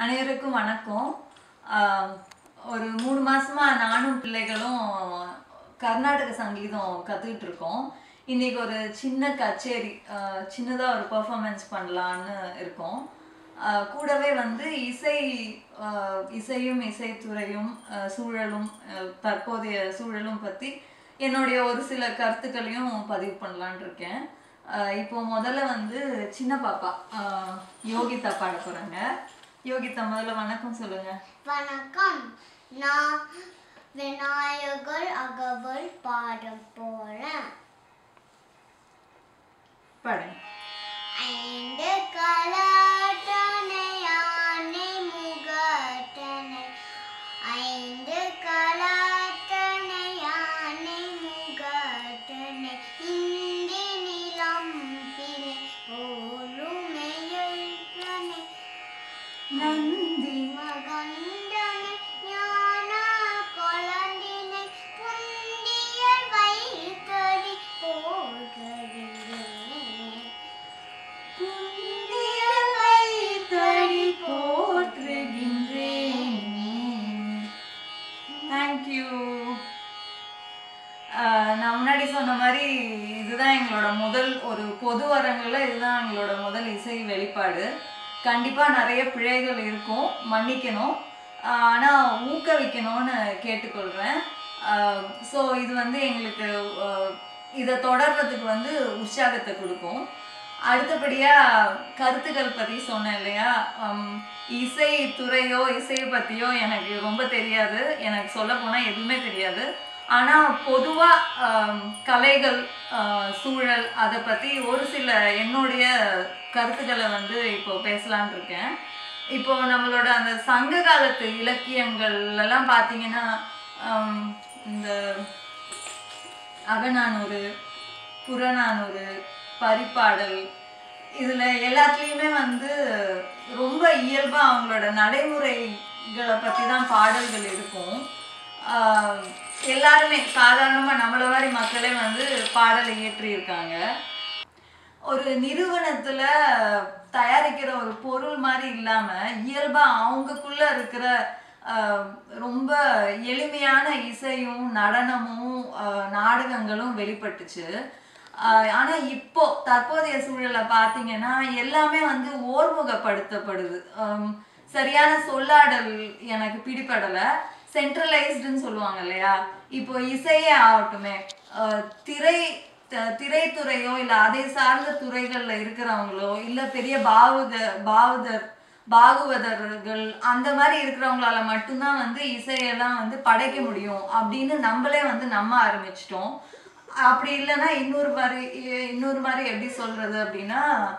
அனைவருக்கும் வணக்கம் ஆஹ் ஒரு மூணு மாசமா நானும் பிள்ளைகளும் கர்நாடக சங்கீதம் கத்துக்கிட்டு இருக்கோம் இன்னைக்கு ஒரு சின்ன கச்சேரி ஆஹ் சின்னதா ஒரு பெர்ஃபார்மன்ஸ் பண்ணலான்னு இருக்கோம் ஆஹ் கூடவே வந்து இசை ஆஹ் இசையும் இசைத்துறையும் ஆஹ் சூழலும் ஆஹ் தற்போதைய சூழலும் பத்தி என்னுடைய ஒரு சில கருத்துக்களையும் பதிவு பண்ணலான்னு இருக்கேன் ஆஹ் இப்போ முதல்ல வந்து சின்ன பாப்பா ஆஹ் யோகிதா பாட போறாங்க யோகிதா முதல்ல வணக்கம் சொல்லுங்க வணக்கம் நான் விநாயகர் அகவல் பாட போறேன் பாடுங்க ஐந்து கலாட்டனை யானை முகட்டனை ஐந்து கலாட்டனை யானை முகட்டனை இந்தி நிலம் பிழை போலுமையனை நந்தி மகண்டனை ஞான கொளந்தினை புந்திய வைத்தடி போகிறேன் புந்திய வைத்தடி போற்றுகின்றேன் தேங்க்யூ நான் முன்னாடி சொன்ன மாதிரி இதுதான் எங்களோட முதல் ஒரு பொது அரங்குல இதுதான் எங்களோட முதல் இசை வெளிப்பாடு கண்டிப்பா நிறைய பிழைகள் இருக்கும் மன்னிக்கணும் ஆஹ் ஆனா ஊக்குவிக்கணும்னு கேட்டுக்கொள்றேன் ஸோ இது வந்து எங்களுக்கு ஆஹ் இதை தொடர்றதுக்கு வந்து உற்சாகத்தை கொடுக்கும் அடுத்தபடியா கருத்துக்கள் பத்தி சொன்னேன் இல்லையா ஹம், இசை துறையோ இசையை பத்தியோ எனக்கு ரொம்ப தெரியாது எனக்கு சொல்ல போனா எதுவுமே தெரியாது ஆனா பொதுவா ஹம், கலைகள் ஆஹ், சூழல் அதை பத்தி ஒரு சில என்னுடைய கருத்துக்களை வந்து இப்போ பேசலாம்னு இருக்கேன் இப்போ நம்மளோட அந்த சங்க காலத்து இலக்கியங்கள் எல்லாம் பார்த்தீங்கன்னா ஹம், இந்த அகநானூறு புறநானூறு பரிபாடல் இதுல எல்லாத்துலேயுமே வந்து ரொம்ப இயல்பா அவங்களோட நடைமுறைகளை பத்தி தான் பாடல்கள் இருக்கும் ஆஹ் எல்லாருமே சாதாரணமா நம்மள மாதிரி மக்களே வந்து பாடலை இயற்றியிருக்காங்க ஒரு நிறுவனத்துல தயாரிக்கிற ஒரு பொருள் மாதிரி இல்லாம இயல்பா அவங்கக்குள்ள இருக்கிற ஆஹ், ரொம்ப எளிமையான இசையும் நடனமும் ஆஹ், நாடகங்களும் வெளிப்பட்டுச்சு ஆஹ், ஆனா இப்போ தற்போதைய சூழலை பார்த்தீங்கன்னா எல்லாமே வந்து ஓர்முகப்படுத்தப்படுது ஆம், சரியான சொல்லாடல் எனக்கு பிடிபடலை சென்ட்ரலைஸ்டுன்னு சொல்லுவாங்க இல்லையா இப்போ இசையே ஆகட்டுமே ஆஹ், திரை த- திரைத்துறையோ இல்ல அதை சார்ந்த துறைகள்ல இருக்கிறவங்களோ இல்ல பெரிய பாவுக பாவுதர் பாகுவதர்கள் அந்த மாதிரி இருக்கிறவங்களால மட்டும்தான் வந்து இசையெல்லாம் வந்து படைக்க முடியும் அப்படின்னு நம்மளே வந்து நம்ப ஆரம்பிச்சிட்டோம் அப்படி இல்லைன்னா இன்னொரு மாதிரி இ- இன்னொரு மாதிரி எப்படி சொல்றது அப்படின்னா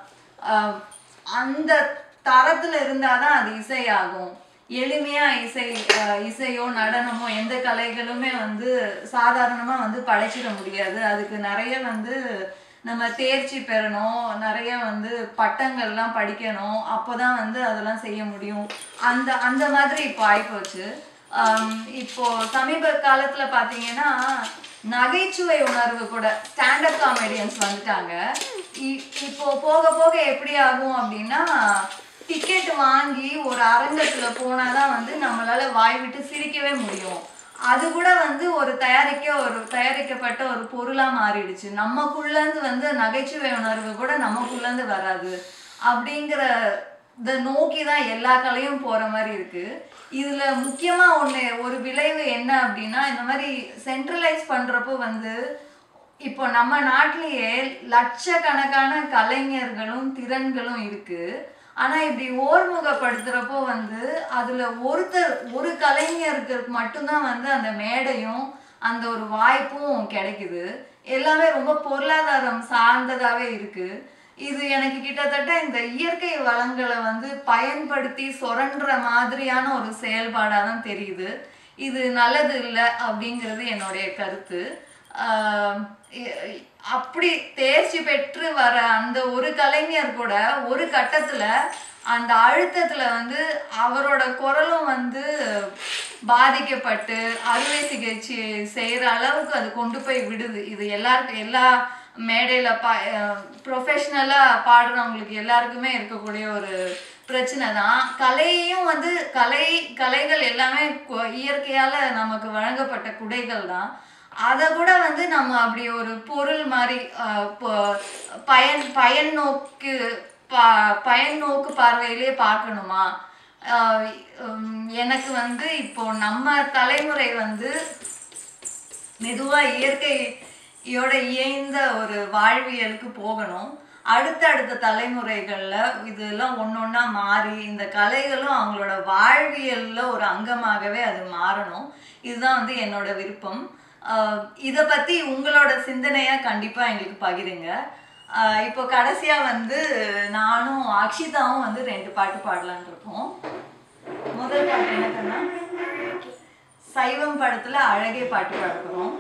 ஆஹ், அந்த தரத்துல இருந்தாதான் அது இசையாகும் எளிமையா இசை ஆஹ், இசையோ நடனமோ எந்த கலைகளுமே வந்து சாதாரணமா வந்து படைச்சிட முடியாது அதுக்கு நிறைய வந்து நம்ம தேர்ச்சி பெறணும் நிறைய வந்து பட்டங்கள்லாம் படிக்கணும் அப்போதான் வந்து அதெல்லாம் செய்ய முடியும் அந்த அந்த மாதிரி இப்போ ஆயிப்போச்சு ஆம், இப்போ சமீப காலத்துல பாத்தீங்கன்னா நகைச்சுவை உணர்வு கூட ஸ்டாண்டப் காமெடியன்ஸ் வந்துட்டாங்க இ- இப்போ போக போக எப்படி ஆகும் அப்படின்னா டிக்கெட் வாங்கி ஒரு அரங்கத்துல போனாதான் வந்து நம்மளால வாய் விட்டு சிரிக்கவே முடியும் அது கூட வந்து ஒரு தயாரிக்க ஒரு தயாரிக்கப்பட்ட ஒரு பொருளா மாறிடுச்சு நமக்குள்ள இருந்து வந்து நகைச்சுவை உணர்வு கூட நமக்குள்ள இருந்து வராது அப்படிங்கிற இதை நோக்கி தான் எல்லா கலையும் போற மாதிரி இருக்கு இதுல முக்கியமா ஒண்ணு ஒரு விளைவு என்ன அப்படின்னா இந்த மாதிரி சென்ட்ரலைஸ் பண்றப்போ வந்து இப்போ நம்ம நாட்டிலேயே லட்சக்கணக்கான கலைஞர்களும் திறன்களும் இருக்கு ஆனா இப்படி ஓர்முகப்படுத்துறப்போ வந்து அதுல ஒருத்தர் ஒரு கலைஞருக்கு மட்டும்தான் வந்து அந்த மேடையும் அந்த ஒரு வாய்ப்பும் கிடைக்குது எல்லாமே ரொம்ப பொருளாதாரம் சார்ந்ததாவே இருக்கு இது எனக்கு கிட்டத்தட்ட இந்த இயற்கை வளங்களை வந்து பயன்படுத்தி சுரண்டுற மாதிரியான ஒரு செயல்பாடா தான் தெரியுது இது நல்லது இல்லை அப்படிங்கிறது என்னுடைய கருத்து ஆஹ் இ- அப்படி தேர்ச்சி பெற்று வர அந்த ஒரு கலைஞர் கூட ஒரு கட்டத்துல அந்த அழுத்தத்துல வந்து அவரோட குரலும் வந்து பாதிக்கப்பட்டு அறுவை சிகிச்சை செய்யற அளவுக்கு அது கொண்டு போய் விடுது இது எல்லாருக்கும் எல்லா மேடையில பா ப்ரொஃபஷ்னலாக பாடுறவங்களுக்கு எல்லாருக்குமே இருக்கக்கூடிய ஒரு பிரச்சனை தான் கலையும் வந்து கலை கலைகள் எல்லாமே கு- இயற்கையால நமக்கு வழங்கப்பட்ட குடைகள் தான் அதை கூட வந்து நம்ம அப்படி ஒரு பொருள் மாதிரி ஆஹ், ப- பயன் பயன் நோக்கு பா பயன் நோக்கு பார்வையிலே பார்க்கணுமா ஆஹ், உம், எனக்கு வந்து இப்போ நம்ம தலைமுறை வந்து மெதுவா இயற்கையோட இயைந்த ஒரு வாழ்வியலுக்கு போகணும் அடுத்தடுத்த தலைமுறைகள்ல இதெல்லாம் ஒண்ணொண்ணா மாறி இந்த கலைகளும் அவங்களோட வாழ்வியல்ல ஒரு அங்கமாகவே அது மாறணும் இதுதான் வந்து என்னோட விருப்பம் ஆஹ் இத பத்தி உங்களோட சிந்தனையா கண்டிப்பா எங்களுக்கு பகிருங்க ஆஹ் இப்போ கடைசியா வந்து நானும் அக்ஷிதாவும் வந்து ரெண்டு பாட்டு பாடலாம்னு இருக்கோம் முதல் பாட்டு என்ன கண்ணா சைவம் படத்துல அழகே பாட்டு பாட போறோம்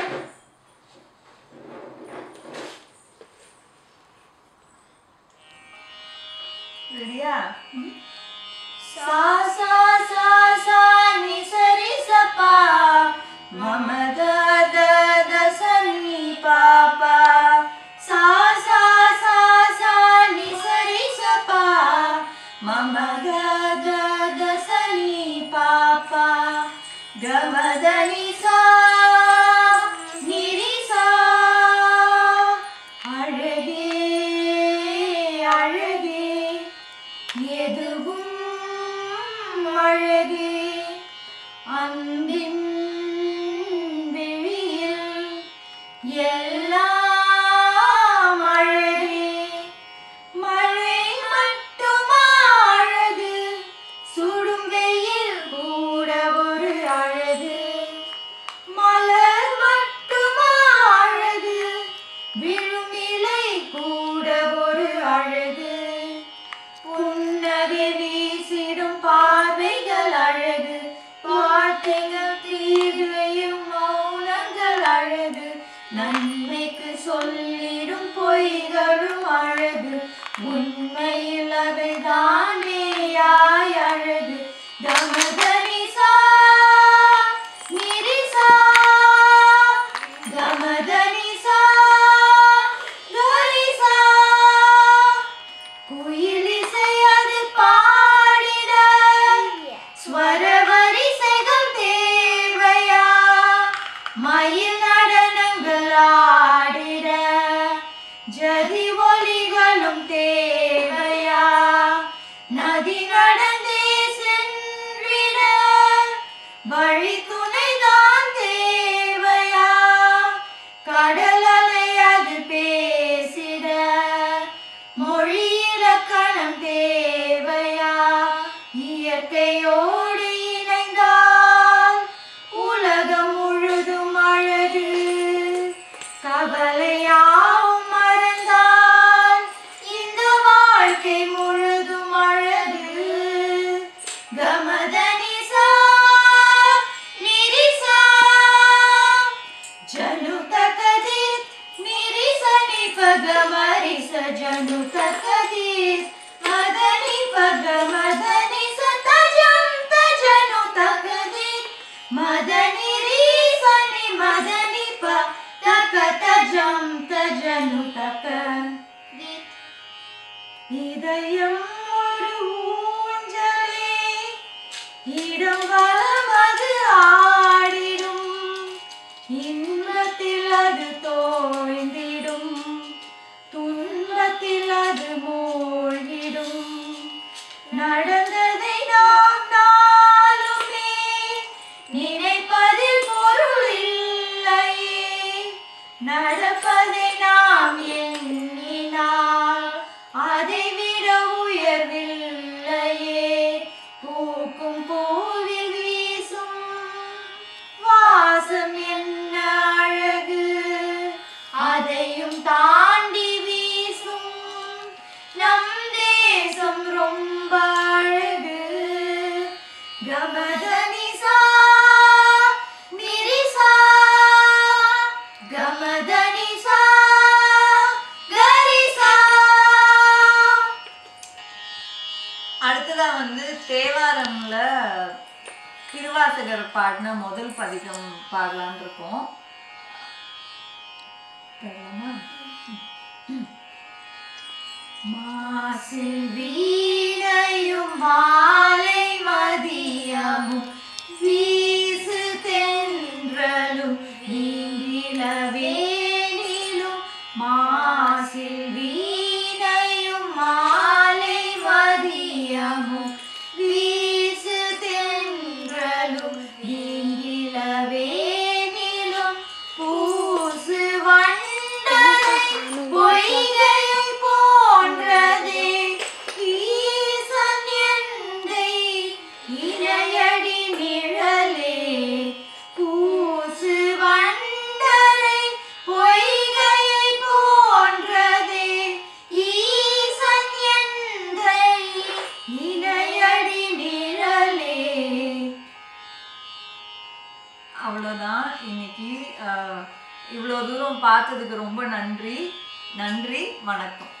ரெடியா சா சா சா சா நி சரி சப்பா மம த த த சனி பாப்பா சா சா சா சா நி சரி சப்பா மம த த த சனி பாப்பா கம த நி சா நி ரி சா அழகே அழகே எதுவும் அழகே அன்பின் விழியில் எல்லாம் அழகே மழை மட்டுமா அழகு சுடும் வெயில் கூட ஒரு அழகு மலர் மட்டுமா அழகு விழும் இலை கூட ஒரு அழகு புன்னகை வீசிடும் பார்வைகள் அழகு வார்த்தைகள் தீர்வையும் மௌனங்கள் அழகு நன்மைக்கு சொல்லிடும் பொய்களும் அழகு உண்மையில் அவைதானே யாய் அழகு கமதனிசா நிரிசா கமதனிசா கரிசா குயிலிசை அது பாடிட ஸ்வர வரிசைகள் தேவையா மயில் நடனங்கள் ஆடிட ஜதி ஒலிகளும் தேவையா நதி நடந்தே சென்றிட வழி துணைதான் தேவையா கடல் அலை அது பேசிட மொழி இலக்கணம் தேவையா இயற்கையோடு இணைந்தால் உலகம் முழுதும் அழகு கவலையாவும் மறந்தால் இந்த வாழ்க்கை முழுதும் அழகு கமதனிசா நிரிசா ಜನು ತಕದಿತ್ ನಿರಿಸ ನಿಪಗ ಮರಿಸ ಜನು ತಕದಿತ್ ಮದನಿ ಪಗ ಮದನಿ ಸತ ಜಂ ಜನು ತಕದಿತ್ ಮದನಿ ರೀಸ ನಿ ಮದನಿ ಪ ತಕ ಜಂ ಜನು ತಕ இதயம் ஒரு ஊஞ்சலே இடம் வலம் அது ஆடிடும் இன்பத்தில் அது தோய்ந்திடும் துன்பத்தில் அது மூழ்கிடும் நடந்ததை நாம் நாளுமே நினைப்பதில் பொருள் இல்லையே நடப்பதை நாம் எண்ணினால் அதை விட உயர்வில்லையே பூக்கும் பூவில் வீசும் வாசம் என்ன அழகு அதையும் தாண்டி வீசும் நம் தேசம் ரொம்ப அழகு கமதனிசா நிரிசா கமதனிசா கரிசா அடுத்ததா வந்து தேவாரம்ல திருவாசகர் பாடின முதல் பதிகம் பாடலான்னு இருக்கோம் பாடலாமா? மாசில் வீணையும் நீங்களும் பார்த்ததுக்கு ரொம்ப நன்றி நன்றி வணக்கம்